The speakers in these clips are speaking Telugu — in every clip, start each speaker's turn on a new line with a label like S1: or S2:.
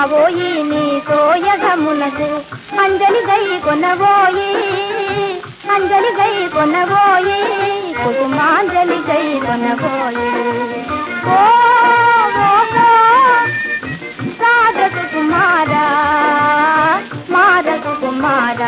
S1: రావోయి నీ సోయగమునకు అంజలి గై కొనబోయి అంజలి గై కొనబోయి కుసుమాంజలి గై కొనబోయి ఓ ఓ, ఓ, రాజకు కుమారా మారకు కుమారా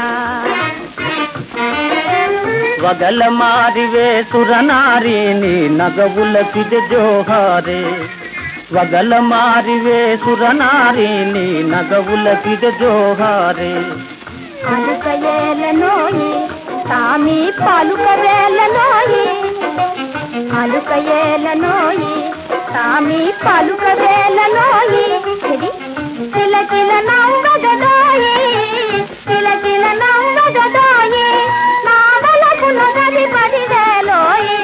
S2: వగల మారివే సురనారిని నగవుల సిద జోహారే వగల మారివే సురనారిని నగవుల సిద జోహారే
S1: అలుక ఏలనోయి సామి పలుక వేలనోయి అలుక ఏలనోయి సామి పలుక వేలనోయి ఇది కిలకిల నవ్వగదోయి కిలకిల నవ్వగదోయి నావలకు నగది పదివేలోయి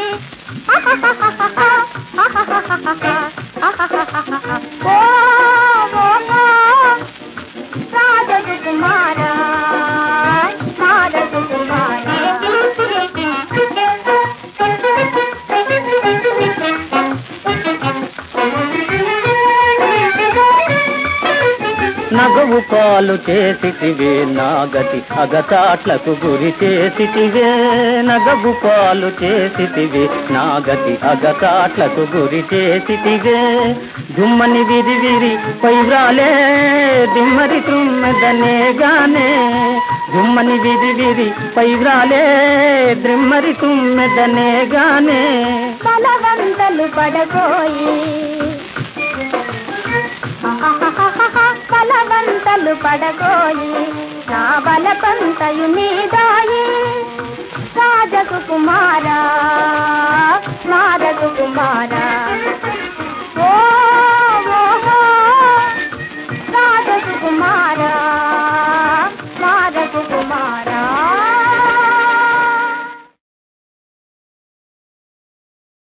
S1: ఓ ఓ, ఓ. రాజకు కుమారా మారకు
S2: నగవు పాలు చేసితివే నాగతి అగతాట్లకు గురి చేసితివే నగవు పాలు చేసితివే నాగతి అగతాట్లకు గురి చేసితివే దుమ్మని విరి విరి పైవ్రాలే దిమ్మరి తుమ్మెదనే గానే దుమ్మని విరి విరి పైవ్రాలే ద్రిమ్మరి తుమ్మెదనే గానే
S1: బలవంతలు పడకోయి బలవంతలు పడకోయి నా బలపంతయు నీదాయి రాజకు కుమారా మారకు కుమారా